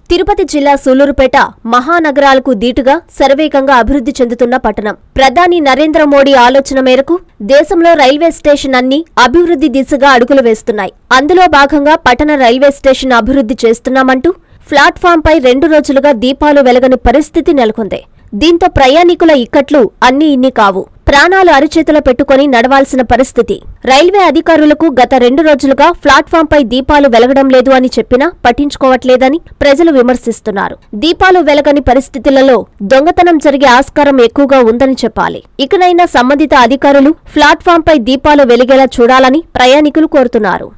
తిరుపతి జిల్లా సూలూరుపేట మహానగరాలకు దీటుగా శరవేగంగా అభివృద్ధి చెందుతున్న పట్టణం ప్రధాని నరేంద్ర మోడీ ఆలోచన మేరకు దేశంలో రైల్వే స్టేషన్ అన్ని అభివృద్ధి దిశగా అడుగులు వేస్తున్నాయి అందులో భాగంగా పట్టణ రైల్వే స్టేషన్ అభివృద్ధి చేస్తున్నామంటూ ప్లాట్ఫాంపై రెండు రోజులుగా దీపాలు వెలగని పరిస్థితి నెలకొంది దీంతో ప్రయాణికుల ఇక్కట్లు అన్ని ఇన్ని కావు ప్రాణాలు అరిచేతిలో పెట్టుకుని నడవాల్సిన పరిస్థితి రైల్వే అధికారులకు గత రెండు రోజులుగా ప్లాట్ఫాంపై దీపాలు వెలగడం లేదు అని చెప్పినా పట్టించుకోవట్లేదని ప్రజలు విమర్శిస్తున్నారు దీపాలు వెలగని పరిస్థితులలో దొంగతనం జరిగే ఆస్కారం ఎక్కువగా ఉందని చెప్పాలి ఇకనైనా సంబంధిత అధికారులు ప్లాట్ఫాంపై దీపాలు వెలిగేలా చూడాలని ప్రయాణికులు కోరుతున్నారు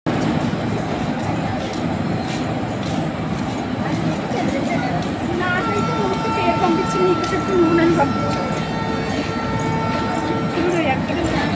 నాకైతే ముందు పేరు పంపించి నీకు చెప్పి నువ్వు నన్ను పంపించు చూడు ఎక్కడ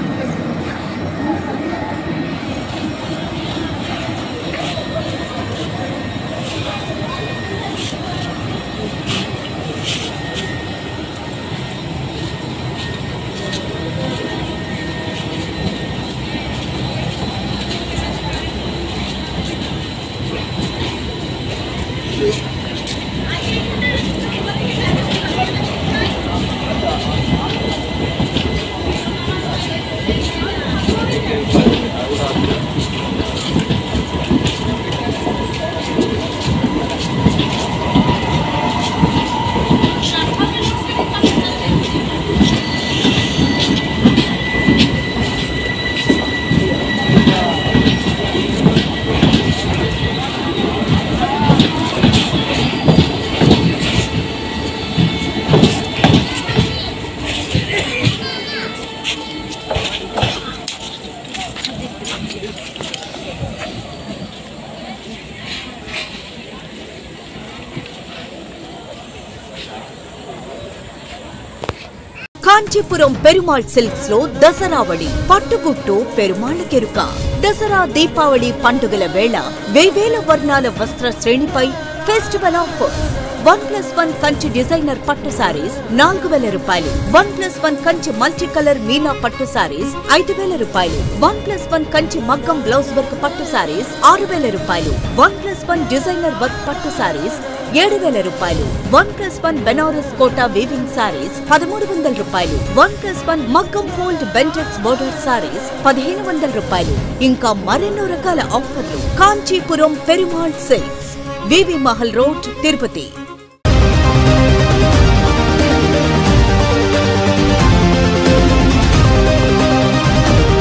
కాంచీపురం పెరుమాళ్ సిల్క్స్ లో దసరావళి పట్టుగుట్టు పెరుమాళ్ కెరుక దసరా దీపావళి పండుగల వేళ వేవేల వర్ణాల వస్త్ర శ్రేణిపై festival offers one plus one Kanchi designer పట్టు సారీస్ నాలుగు వేల రూపాయలు one plus one Kanchi multi colour మీనా పట్టు సారీస్ ఐదు వేల రూపాయలు వన్ ప్లస్ వన్ కంచి మగ్గం బ్లౌజ్ వర్క్ పట్టు సారీస్ ఆరు వేల రూపాయలు one plus one designer work పట్టు సారీస్ ఏడు వేల రూపాయలు one plus one Benares Kota weaving saris పదమూడు వందల రూపాయలు వన్ ప్లస్ వన్ మగ్గం ఫోల్డ్ బెంటెక్స్ బోర్డర్ సారీస్ పదిహేను వందల రూపాయలు ఇంకా మరెన్నో రకాల ఆఫర్లు Kanchipuram Perumal silks VV Mahal road Tirupati